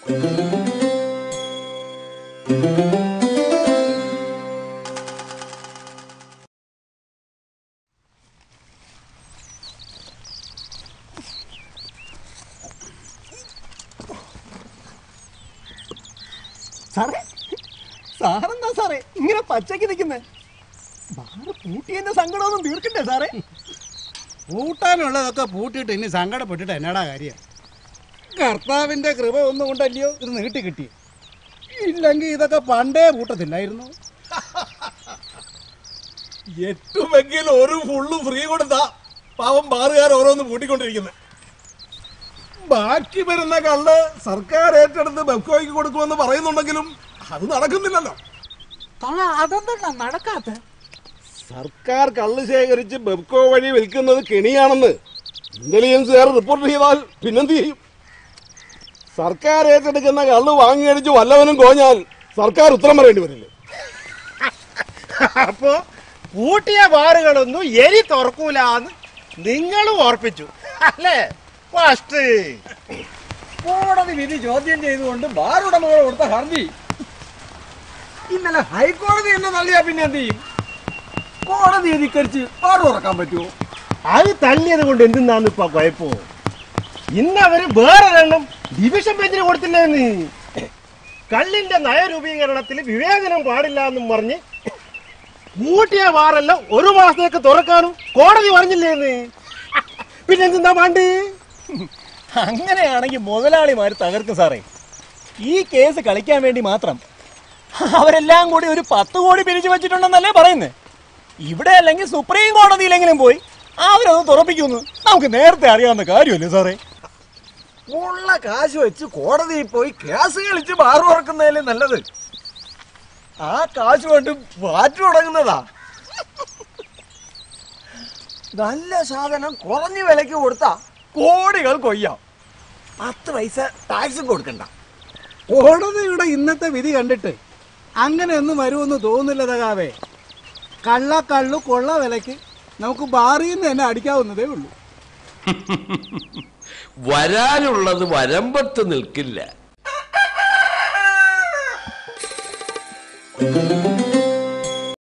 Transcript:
സാറേ സാറെന്താ സാറേ ഇങ്ങനെ പച്ചയ്ക്ക് നിൽക്കുന്നേ ബാറ് പൂട്ടിയതിന്റെ സങ്കടമൊന്നും തീർക്കണ്ടേ സാറേ പൂട്ടാനുള്ളതൊക്കെ പൂട്ടിയിട്ട് ഇനി സങ്കടപ്പെട്ടിട്ട് എന്നടാ കാര്യം കർത്താവിന്റെ കൃപ ഒന്നും കൊണ്ടല്ലയോ ഇത് നീട്ടി കിട്ടി ഇല്ലെങ്കിൽ ഇതൊക്കെ പണ്ടേ പൂട്ടത്തില്ലായിരുന്നു എട്ടുമെങ്കിൽ ഒരു ഫുള്ള് ഫ്രീ കൊടുത്താ പാവം ബാറുകാർ ഓരോന്ന് പൂട്ടിക്കൊണ്ടിരിക്കുന്നത് ബാക്കി വരുന്ന കള്ള് സർക്കാർ ഏറ്റെടുത്ത് ബെക്കോയ്ക്ക് കൊടുക്കുമെന്ന് പറയുന്നുണ്ടെങ്കിലും അത് നടക്കുന്നില്ലല്ലോ അതെന്താ നടക്കാത്ത സർക്കാർ കള്ള് ശേഖരിച്ച് ബെബ്കോ വഴി വിൽക്കുന്നത് കെണിയാണെന്ന് ഇന്റലിജൻസുകാർ റിപ്പോർട്ട് ചെയ്താൽ പിന്നെന്ത് ചെയ്യും സർക്കാർ ഏറ്റെടുക്കുന്ന കള്ള് വാങ്ങിയടിച്ച് വല്ലവനും കോഞ്ഞാൽ സർക്കാർ ഉത്തരം പറയേണ്ടി വരില്ലേ അപ്പോ പൂട്ടിയ ബാറുകളൊന്നും എരി തുറക്കൂലെന്ന് നിങ്ങളും ഓർപ്പിച്ചു അല്ലേ ഫസ്റ്റ് കോടതി വിധി ചോദ്യം ചെയ്തുകൊണ്ട് ബാർ ഉടമകൾ കൊടുത്ത ഹർജി ഇന്നലെ ഹൈക്കോടതി എന്നെ തള്ളിയാ പിന്നെ എന്ത് ചെയ്യും കോടതി ധിക്കരിച്ച് ബാർ തുറക്കാൻ പറ്റുമോ അത് തള്ളിയത് കൊണ്ട് എന്തിനാന്ന് ഇപ്പൊ കുഴപ്പോ ഇന്ന് അവര് വേറൊരെണ്ണം ഡിവിഷൻ ബെഞ്ചിന് കൊടുത്തില്ലേന്ന് കള്ളിന്റെ നയരൂപീകരണത്തിൽ വിവേചനം പാടില്ല എന്നും പറഞ്ഞ് പൂട്ടിയ ബാറെല്ലാം ഒരു മാസത്തേക്ക് തുറക്കാനും കോടതി പറഞ്ഞില്ലേന്ന് പിന്നെന്താ പാണ്ട് അങ്ങനെയാണെങ്കിൽ മുതലാളിമാർ തകർക്കും സാറേ ഈ കേസ് കളിക്കാൻ വേണ്ടി മാത്രം അവരെല്ലാം കൂടി ഒരു പത്ത് കോടി പിരിച്ചു വെച്ചിട്ടുണ്ടെന്നല്ലേ പറയുന്നത് ഇവിടെ അല്ലെങ്കിൽ സുപ്രീം കോടതിയിലെങ്കിലും പോയി അവരൊന്ന് തുറപ്പിക്കുന്നു നമുക്ക് നേരത്തെ അറിയാവുന്ന കാര്യമല്ലേ സാറേ ഉള്ള കാശ് വെച്ച് കോടതിയിൽ പോയി കേസ് കളിച്ച് ബാറ് തുറക്കുന്നതല്ലേ നല്ലത് ആ കാശ് കൊണ്ട് വാറ്റ് തുടങ്ങുന്നതാ നല്ല സാധനം കുറഞ്ഞ വിലയ്ക്ക് കൊടുത്താ കോടികൾ കൊയ്യാം പത്ത് പൈസ ടാക്സും കൊടുക്കണ്ട കോടതിയുടെ ഇന്നത്തെ വിധി കണ്ടിട്ട് അങ്ങനെയൊന്നും വരുമെന്ന് തോന്നുന്നില്ല തകാവേ കള്ളക്കള്ളു കൊള്ള വിലക്ക് നമുക്ക് ബാറിൽ നിന്ന് തന്നെ അടിക്കാവുന്നതേ ഉള്ളൂ വരാനുള്ളത് വരമ്പത്ത് നിൽക്കില്ല